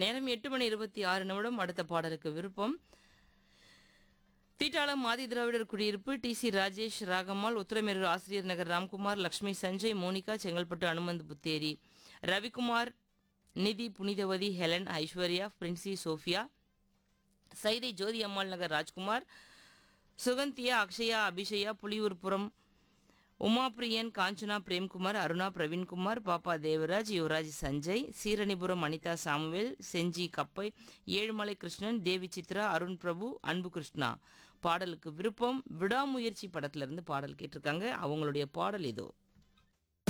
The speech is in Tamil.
நேரம் எட்டு மணி இருபத்தி ஆறு நிமிடம் அடுத்த பாடலுக்கு விருப்பம் தீட்டாளம் ஆதி திராவிடர் குடியிருப்பு T C Rajesh Ragammal Uthiramerur Asiriyar Nagar Ramkumar Lakshmi Sanjay Monica Chengalpattu Hanumanth Putheri Ravikumar Nidhi Punithavathi Helen Aishwarya Princy Sophia Saidai Jothi Ammal Nagar Rajkumar Suganthiya Akshaya Abishaya Puliyurpuram Umapriyan Kanchana Premkumar Aruna Praveenkumar Pappa Devaraj Yuvaraj Sanjay Seeranipuram Anitha Samuel Gingee Kappai Ezhumalai Krishnan தேவி சித்ரா அருண் பிரபு அன்பு கிருஷ்ணா பாடலுக்கு விருப்பம் விடாமுயற்சி படத்துல இருந்து பாடல் கேட்டிருக்காங்க அவங்களுடைய பாடல் இதோ